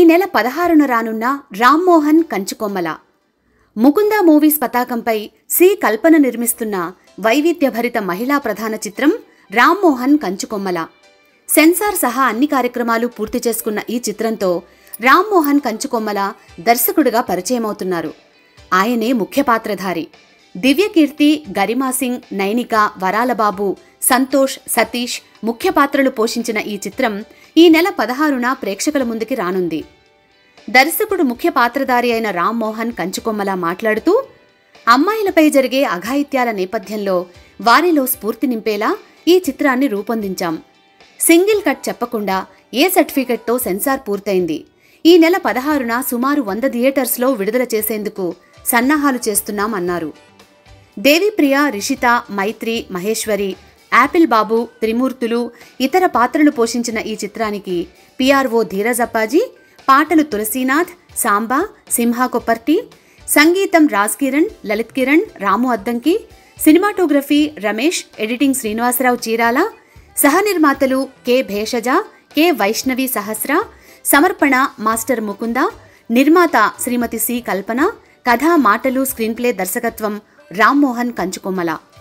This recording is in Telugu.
నెల పదహారున రానున్న రామ్మోహన్ కంచుకొమ్మల ముకుంద మూవీస్ పతాకంపై సి కల్పన నిర్మిస్తున్న వైవిధ్యభరిత మహిళా ప్రధాన చిత్రం రామ్మోహన్ కంచుకొమ్మల సెన్సార్ సహా అన్ని కార్యక్రమాలు పూర్తి చేసుకున్న ఈ చిత్రంతో రామ్మోహన్ కంచుకొమ్మల దర్శకుడిగా పరిచయమవుతున్నారు ఆయనే ముఖ్య పాత్రధారి దివ్యకీర్తి గరిమా సింగ్ నైనిక వరాలబాబు సంతోష్ సతీష్ ముఖ్య పాత్రలు పోషించిన ఈ చిత్రం ఈ నెల పదహారున ప్రేక్షకుల ముందుకి రానుంది దర్శకుడు ముఖ్య పాత్రధారి అయిన రామ్మోహన్ కంచుకొమ్మల మాట్లాడుతూ అమ్మాయిలపై జరిగే అఘాయిత్యాల నేపథ్యంలో వారిలో స్ఫూర్తి నింపేలా ఈ చిత్రాన్ని రూపొందించాం సింగిల్ కట్ చెప్పకుండా ఏ సర్టిఫికెట్తో సెన్సార్ పూర్తయింది ఈ నెల పదహారున సుమారు వంద థియేటర్స్లో విడుదల చేసేందుకు సన్నాహాలు చేస్తున్నాం అన్నారు దేవిప్రియ రిషిత మైత్రి మహేశ్వరి యాపిల్ బాబు త్రిమూర్తులు ఇతర పాత్రలు పోషించిన ఈ చిత్రానికి పిఆర్ఓ ధీరజ్ అప్పాజీ పాటలు తులసీనాథ్ సాంబా సింహా కొప్పర్తి సంగీతం రాజ్ కిరణ్ లలిత్ కిరణ్ రాము అద్దంకి సినిమాటోగ్రఫీ రమేష్ ఎడిటింగ్ శ్రీనివాసరావు చీరాల సహనిర్మాతలు కె భేషజ కె వైష్ణవి సహస్ర సమర్పణ మాస్టర్ ముకుంద నిర్మాత శ్రీమతి సి కల్పన కథ మాటలు స్క్రీన్ ప్లే దర్శకత్వం రామ్మోహన్ కంచుకొమ్మల